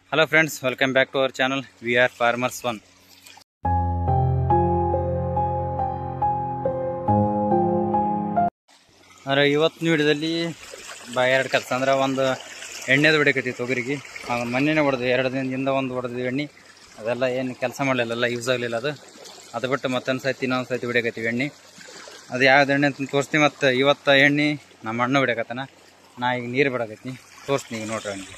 hello friends welcome back to our channel we are farmers one ಅಂದ್ರೆ ಇವತ್ತಿನ ವಿಡಿಯೋದಲ್ಲಿ ಬಾ ಎರಡು ಕೆಲಸ ಅಂದ್ರೆ ಒಂದು ಎಣ್ಣೆದು ಹೊಡಿಕತ್ತಿ ತೊಗರಿಗೆ ಅವ್ನು ಮೊನ್ನೆನೇ ಹೊಡೆದು ಎರಡು ದಿನದಿಂದ ಒಂದು ಹೊಡೆದ್ವಿ ಎಣ್ಣೆ ಅದೆಲ್ಲ ಏನು ಕೆಲಸ ಮಾಡಲಿಲ್ಲ ಎಲ್ಲ ಯೂಸ್ ಆಗಲಿಲ್ಲ ಅದು ಅದು ಬಿಟ್ಟು ಮತ್ತೊಂದು ಸತಿ ಇನ್ನೊಂದು ಸತಿ ಹೊಡಿಕತ್ತೀವಿ ಎಣ್ಣೆ ಅದು ಯಾವ್ದು ಎಣ್ಣೆ ಅಂತ ತೋರಿಸ್ತೀನಿ ಮತ್ತು ಇವತ್ತು ಎಣ್ಣೆ ನಮ್ಮ ಅಣ್ಣ ಹೊಡ್ಯಾಕತ್ತಾನ ನಾ ಈಗ ನೀರು ಬಿಡಕತ್ತೀನಿ ತೋರಿಸ್ತೀನಿ ಈಗ ನೋಡ್ರಿ ಹಂಗೆ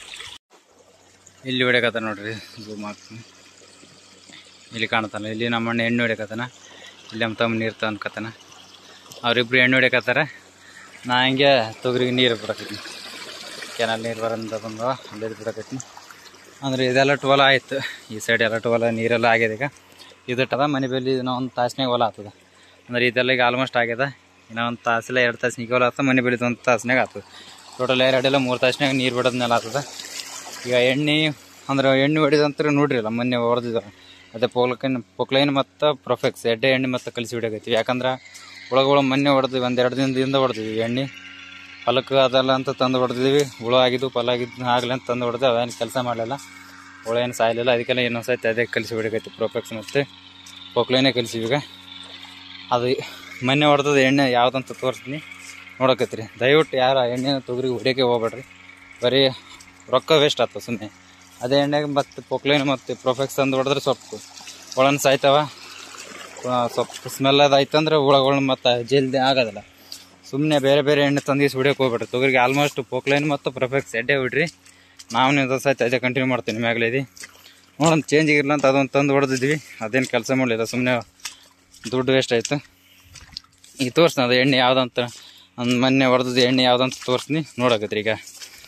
ಇಲ್ಲಿ ಹೊಡ್ಯಾಕತ್ತ ನೋಡ್ರಿ ಝೂಮ್ ಹಾಕ್ತೀನಿ ಇಲ್ಲಿ ಕಾಣತ್ತಲ್ಲ ಇಲ್ಲಿ ನಮ್ಮ ಅಣ್ಣ ಎಣ್ಣೆ ಹೊಡ್ಯಾಕತ್ತಾನ ಇಲ್ಲಿ ನಮ್ಮ ತಮ್ಮ ನೀರು ತಂದ್ಕತ್ತಾನ ಅವರಿಬ್ರು ಎಣ್ಣೆ ಹೊಡ್ಯಾಕತ್ತಾರ ನಾ ಹಂಗೆ ತೊಗರಿಗೆ ನೀರು ಬಿಡಕತ್ತೀನಿ ಕೆನಲ್ ನೀರು ಬರಂದ ಬಂದವ ಅಲ್ಲೇ ಬಿಡಕತ್ತೀನಿ ಅಂದ್ರೆ ಇದೆಲ್ಲ ಟೋಲ ಆಯ್ತು ಈ ಸೈಡ್ ಎಲ್ಲ ಟೋಲ ನೀರೆಲ್ಲ ಆಗ್ಯದ ಈಗ ಇದಿಟ್ಟದ ಮನೆ ಬೇಲಿ ಇನ್ನೂ ಒಂದು ತಾಸ್ನಾಗ ಹೊಲ ಆಗ್ತದ ಅಂದ್ರೆ ಇದೆಲ್ಲ ಈಗ ಆಲ್ಮೋಸ್ಟ್ ಆಗ್ಯದ ಇನ್ನೂ ಒಂದು ತಾಸಿಲ್ಲ ಎರಡು ತಾಸಿನಾಗ ಹೊಲ ಆಗ್ತದೆ ಮನೆ ಬೇಲಿದ ಒಂದು ತಾಸ್ನಾಗ ಆಗ್ತದೆ ಟೋಟಲ್ ಎರಡೆಲ್ಲ ಮೂರು ತಾಸ್ನಾಗ ನೀರು ಬಿಡೋದ್ನೆಲ್ಲ ಆಗ್ತದೆ ಈಗ ಎಣ್ಣೆ ಅಂದ್ರೆ ಎಣ್ಣೆ ಹೊಡಿದಂತ್ರ ನೋಡ್ರಿಲ್ಲ ಮೊನ್ನೆ ಹೊಡೆದಿದ್ದ ಅದೇ ಪೋಲಕೈನ್ ಪೊಕ್ಲೈನ್ ಮತ್ತು ಪ್ರೊಫೆಕ್ಸ್ ಎಡ್ಡೆ ಎಣ್ಣೆ ಮತ್ತು ಕಲಿಸಿ ಹೊಡಿಯಕೈತಿ ಯಾಕಂದ್ರೆ ಹುಳಗಳು ಮೊನ್ನೆ ಹೊಡೆದ್ವಿ ಒಂದು ಎರಡು ದಿನದಿಂದ ಹೊಡೆದಿದ್ವಿ ಎಣ್ಣೆ ಹೊಲಕ್ಕೆ ಅದೆಲ್ಲ ಅಂತ ತಂದು ಹೊಡೆದಿದ್ವಿ ಹುಳ ಆಗಿದ್ದು ಫಲ ಆಗಿದ್ದು ಆಗಲಿ ಅಂತ ತಂದು ಹೊಡೆದು ಅವೇನು ಕೆಲಸ ಮಾಡಲಿಲ್ಲ ಹುಳ ಏನು ಸಾಯಲಿಲ್ಲ ಅದಕ್ಕೆಲ್ಲ ಇನ್ನೊಂದು ಸತಿ ಅದೇ ಕಲಿಸಿ ಹೊಡಿಯಕೈತಿ ಪ್ರೊಫೆಕ್ಸ್ ಮತ್ತು ಪೊಕ್ಲೈನೇ ಕಲಿಸಿವಿ ಈಗ ಅದು ಮೊನ್ನೆ ಹೊಡೆದದ ಎಣ್ಣೆ ಯಾವುದಂತ ತೋರಿಸ್ತೀನಿ ನೋಡಕತ್ರಿ ದಯವಿಟ್ಟು ಯಾರು ಆ ಎಣ್ಣೆನ ತೊಗರಿಗೆ ಹೊಡಿಯೋಕೆ ಹೋಗ್ಬೇಡ್ರಿ ಬರೀ ರೊಕ್ಕ ವೇಸ್ಟ್ ಆಗ್ತದೆ ಸುಮ್ಮನೆ ಅದೇ ಎಣ್ಣೆಗೆ ಮತ್ತು ಪೊಕ್ಲೈನ್ ಮತ್ತು ಪ್ರೊಫೆಕ್ಸ್ ತಂದು ಹೊಡೆದ್ರೆ ಸ್ವಲ್ಪ ಹುಳನ ಸಾಯ್ತಾವ ಆ, ಸ್ವಲ್ಪ ಸ್ಮೆಲ್ ಅದು ಆಯ್ತಂದ್ರೆ ಹುಳಗಳ್ನ ಮತ್ತು ಜಲ್ದಿ ಆಗೋದಿಲ್ಲ ಸುಮ್ಮನೆ ಬೇರೆ ಬೇರೆ ಎಣ್ಣೆ ತಂದು ಹೊಡಿಯೋಕೆ ಹೋಗ್ಬೇಡ್ರಿ ತೊಗರಿಗೆ ಆಲ್ಮೋಸ್ಟ್ ಪೊಕ್ಲೈನ್ ಮತ್ತು ಪ್ರೊಫೆಕ್ಸ್ ಎಡ್ಡೆ ಬಿಡ್ರಿ ನಾವು ನೀವು ಸಹಿತ ಅದೇ ಕಂಟಿನ್ಯೂ ಮಾಡ್ತೀನಿ ಮ್ಯಾಗಲೇ ಇದು ನೋಡೋಣ ಚೇಂಜ್ ಆಗಿರಲ್ಲ ಅಂತ ಅದೊಂದು ತಂದು ಹೊಡೆದಿದ್ವಿ ಅದೇನು ಕೆಲಸ ಮಾಡಲಿಲ್ಲ ಸುಮ್ಮನೆ ದುಡ್ಡು ವೇಸ್ಟ್ ಆಯಿತು ಈಗ ತೋರಿಸ್ತೀನಿ ಅದು ಎಣ್ಣೆ ಯಾವುದಂತ ಒಂದು ಮೊನ್ನೆ ಹೊಡೆದದ್ದು ಎಣ್ಣೆ ಯಾವುದಂತ ತೋರಿಸ್ತೀನಿ ನೋಡಕತ್ರಿ ಈಗ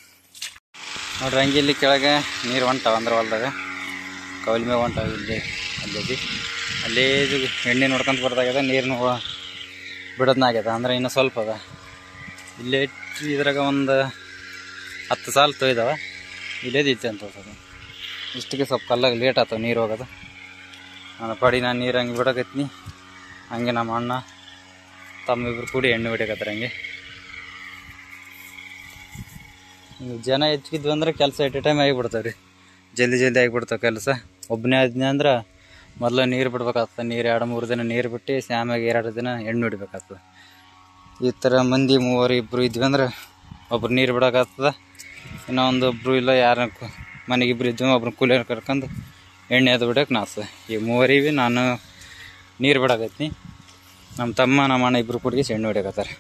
ನೋಡ್ರಿ ಹಂಗೆ ಇಲ್ಲಿ ಕೆಳಗೆ ನೀರು ಹೊಂಟಾವ ಅಂದ್ರೆ ಹೊಲ್ದಾಗ ಕೌಲಿ ಮ್ಯಾಗ ಹೊಂಟಾವ ಇಲ್ಲಿ ಅಲ್ಲಿ ಅಲ್ಲಿ ಇದು ಎಣ್ಣೆ ನೋಡ್ಕೊಂತ ಬರ್ದಾಗ್ಯದ ನೀರನ್ನು ಬಿಡೋದ್ನಾಗ್ಯದ ಅಂದ್ರೆ ಇನ್ನೂ ಸ್ವಲ್ಪ ಅದ ಇಲ್ಲೇ ಇಟ್ಟು ಇದ್ರಾಗ ಒಂದು ಹತ್ತು ಸಾಲ ತೊಯ್ದವ ಇಲ್ಲೇ ಐತೆ ಅಂತ ತೋರ್ಸೋದು ಇಷ್ಟಕ್ಕೆ ಸ್ವಲ್ಪ ಕಲ್ಲಾಗ ಲೇಟ್ ಆಗ್ತವೆ ನೀರು ಹೋಗೋದು ನಾನು ಪಡಿ ನಾನು ನೀರು ಹಂಗೆ ಬಿಡಕತ್ತೀನಿ ಹಂಗೆ ನಮ್ಮ ಅಣ್ಣ ತಮ್ಮಿಬ್ರು ಕೂಡಿ ಎಣ್ಣೆ ಹೊಡಿಯಕತ್ತಾರ ಹಂಗೆ ಈಗ ಜನ ಹೆಚ್ಚಿದ್ವಿ ಅಂದ್ರೆ ಕೆಲಸ ಎಟ್ ಟೈಮ್ ಆಗಿಬಿಡ್ತಾವೆ ರೀ ಜಲ್ದಿ ಜಲ್ದಿ ಆಗಿಬಿಡ್ತಾವೆ ಕೆಲಸ ಒಬ್ಬನೇ ಆದ್ನಿ ಅಂದ್ರೆ ಮೊದಲು ನೀರು ಬಿಡ್ಬೇಕಾಗ್ತದೆ ನೀರು ಎರಡು ಮೂರು ದಿನ ನೀರು ಬಿಟ್ಟು ಸ್ಯಾಮಾಗಿ ಎರಡು ದಿನ ಎಣ್ಣೆ ಹೊಡಿಬೇಕಾಗ್ತದೆ ಈ ಥರ ಮಂದಿ ಮೂವರು ಇಬ್ಬರು ಇದ್ವಿ ಅಂದ್ರೆ ಒಬ್ರು ನೀರು ಬಿಡೋಕ್ಕಾಗ್ತದೆ ಇನ್ನೂ ಒಂದು ಒಬ್ರು ಇಲ್ಲ ಯಾರ ಮನೆಗೆ ಇಬ್ರು ಇದ್ವಿ ಒಬ್ರು ಕೂಲಿಯರ್ ಕರ್ಕೊಂಡು ಎಣ್ಣೆ ಅದು ಬಿಡೋಕೆ ನಾಸ್ತದೆ ಈ ಮೂವರಿವಿ ನಾನು ನೀರು ಬಿಡಕತ್ತೀನಿ ನಮ್ಮ ತಮ್ಮ ನಮ್ಮ ಅಣ್ಣ ಇಬ್ಬರು ಕೂಡಿಗೆ ಎಣ್ಣೆ ಹೊಡಿಯಕತ್ತಾರೆ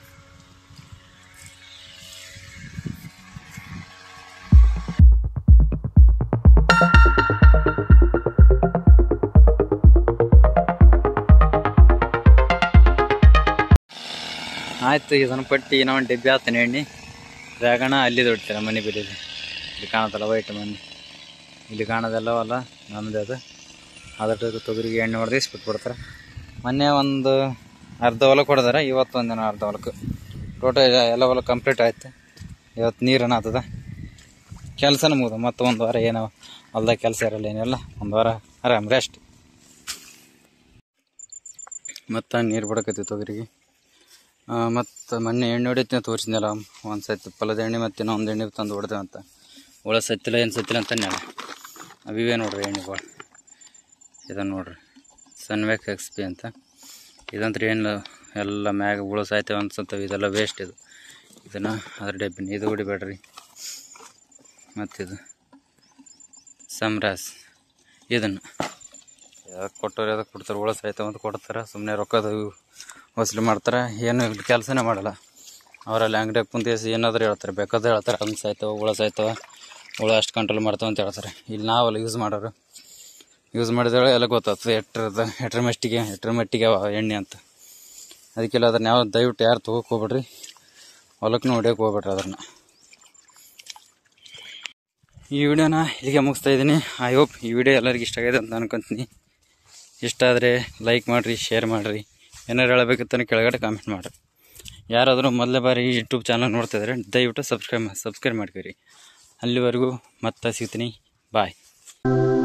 ಆಯ್ತು ಇದನ್ನು ಪಟ್ಟಿ ಇನ್ನೂ ಒಂದು ಡಬ್ಬಿ ಆತನ ಎಣ್ಣೆ ಜಾಗಣ ಅಲ್ಲಿ ಹೊಡಿತಾರೆ ಮನೆ ಬೆಲೆಯಲ್ಲಿ ಇಲ್ಲಿ ಕಾಣತ್ತಲ್ಲ ವೈಟ್ ಮನೆ ಇಲ್ಲಿ ಕಾಣೋದೆಲ್ಲವಲ್ಲ ನಮ್ಮದೇ ಅದು ಅದ್ರ ತೊಗರಿಗೆ ಎಣ್ಣೆ ಹೊಡೆದು ಬಿಟ್ಬಿಡ್ತಾರೆ ಮೊನ್ನೆ ಒಂದು ಅರ್ಧ ಹೊಲಕ್ಕೆ ಹೊಡೆದಾರೆ ಇವತ್ತು ಒಂದಿನ ಅರ್ಧ ಹೊಲಕ್ಕೆ ಟೋಟಲ್ ಎಲ್ಲ ಹೊಲ ಕಂಪ್ಲೀಟ್ ಆಯ್ತು ಇವತ್ತು ನೀರನ್ನ ಆಗ್ತದ ಕೆಲಸನ ಮುಗಿದ ಮತ್ತು ಒಂದು ವಾರ ಏನೋ ಹೊಲ್ದಾಗ ಕೆಲಸ ಇರಲ್ಲ ಏನಿಲ್ಲ ಒಂದು ವಾರ ಆರಾಮ್ ರೆಸ್ಟ್ ಮತ್ತು ನೀರು ಬಿಡಕತ್ತಿ ತೊಗರಿಗೆ ಮತ್ತು ಮೊನ್ನೆ ಎಣ್ಣೆ ಹೊಡಿತೀನಿ ತೋರಿಸಿದ್ನಲ್ಲ ಒಂದು ಸತಿ ಪಲ್ಲದ ಎಣ್ಣೆ ಮತ್ತು ಇನ್ನೊಂದು ಎಣ್ಣೆ ತಂದು ಹೊಡೆದೇವೆ ಅಂತ ಹುಳ ಸತ್ತಿಲ್ಲ ಏನು ಸತ್ತಿಲ್ಲ ಅಂತ ಅನ್ನಲ್ಲ ಅವಿವೇ ನೋಡ್ರಿ ಎಣ್ಣೆಗಳು ಇದನ್ನು ನೋಡ್ರಿ ಸನ್ವ್ಯಾಕ್ ಎಕ್ಸ್ ಪಿ ಅಂತ ಇದಂದ್ರೆ ಏನು ಎಲ್ಲ ಮ್ಯಾಗ ಹುಳ ಸಾಯ್ತೇವೆ ಅನ್ಸಂತವೆ ಇದೆಲ್ಲ ವೇಸ್ಟ್ ಇದು ಇದನ್ನು ಅದ್ರ ಡಬ್ಬಿನ ಇದು ಹೊಡಿಬೇಡ್ರಿ ಮತ್ತಿದು ಸಮರಾಸ್ ಇದನ್ನು ಯಾವ್ದು ಕೊಟ್ಟವ್ರು ಯಾವ್ದು ಕೊಡ್ತಾರೆ ಹುಳ ಸಾಯ್ತಾವ ಅಂತ ಕೊಡ್ತಾರೆ ಸುಮ್ಮನೆ ರೊಕ್ಕದ ವಸೂಲಿ ಮಾಡ್ತಾರೆ ಏನು ಕೆಲಸನೇ ಮಾಡಲ್ಲ ಅವರಲ್ಲಿ ಅಂಗಡಿಯಾಗ ಕುಂತೇಸಿ ಏನಾದರೂ ಹೇಳ್ತಾರೆ ಬೇಕಾದ್ರೆ ಹೇಳ್ತಾರೆ ಹಂಗೆ ಸಾಯ್ತಾವ ಹುಳ ಸಾಯ್ತಾವ ಹುಳ ಅಷ್ಟು ಕಂಟ್ರೋಲ್ ಮಾಡ್ತಾವ ಅಂತ ಹೇಳ್ತಾರೆ ಇಲ್ಲಿ ನಾವಲ್ಲ ಯೂಸ್ ಮಾಡೋರು ಯೂಸ್ ಮಾಡಿದ್ರೆ ಎಲ್ಲ ಗೊತ್ತಾಗ್ತದೆ ಎಟ್ರದ ಎಟ್ರ ಮಟ್ಟಿಗೆ ಎಟ್ರ ಮಟ್ಟಿಗೆ ಅವ ಎಣ್ಣೆ ಅಂತ ಅದಕ್ಕೆಲ್ಲ ಅದನ್ನ ಯಾವ ದಯವಿಟ್ಟು ಯಾರು ತೊಗೋಕೆ ಹೋಗ್ಬೇಡ್ರಿ ಹೊಲಕ್ಕೂ ಹೊಡಿಯೋಕೆ ಹೋಗ್ಬೇಡ್ರಿ ಅದನ್ನು ಈ ವಿಡಿಯೋನ ಇಲ್ಲಿಗೆ ಮುಗಿಸ್ತಾ ಇದ್ದೀನಿ ಐ ಹೋಪ್ ಈ ವಿಡಿಯೋ ಎಲ್ಲರಿಗೂ ಇಷ್ಟ ಆಗಿದೆ ಅಂತ ಅನ್ಕೊಂತೀನಿ ಇಷ್ಟ ಆದರೆ ಲೈಕ್ ಮಾಡಿರಿ ಶೇರ್ ಮಾಡಿರಿ ಏನಾರು ಹೇಳಬೇಕಿತ್ತು ಕೆಳಗಡೆ ಕಾಮೆಂಟ್ ಮಾಡಿರಿ ಯಾರಾದರೂ ಮೊದಲೇ ಬಾರಿ ಯೂಟ್ಯೂಬ್ ಚಾನಲ್ ನೋಡ್ತಿದ್ರೆ ದಯವಿಟ್ಟು ಸಬ್ಸ್ಕ್ರೈಬ್ ಸಬ್ಸ್ಕ್ರೈಬ್ ಮಾಡ್ಕೊರಿ ಅಲ್ಲಿವರೆಗೂ ಮತ್ತೆ ಸಿಗ್ತೀನಿ ಬಾಯ್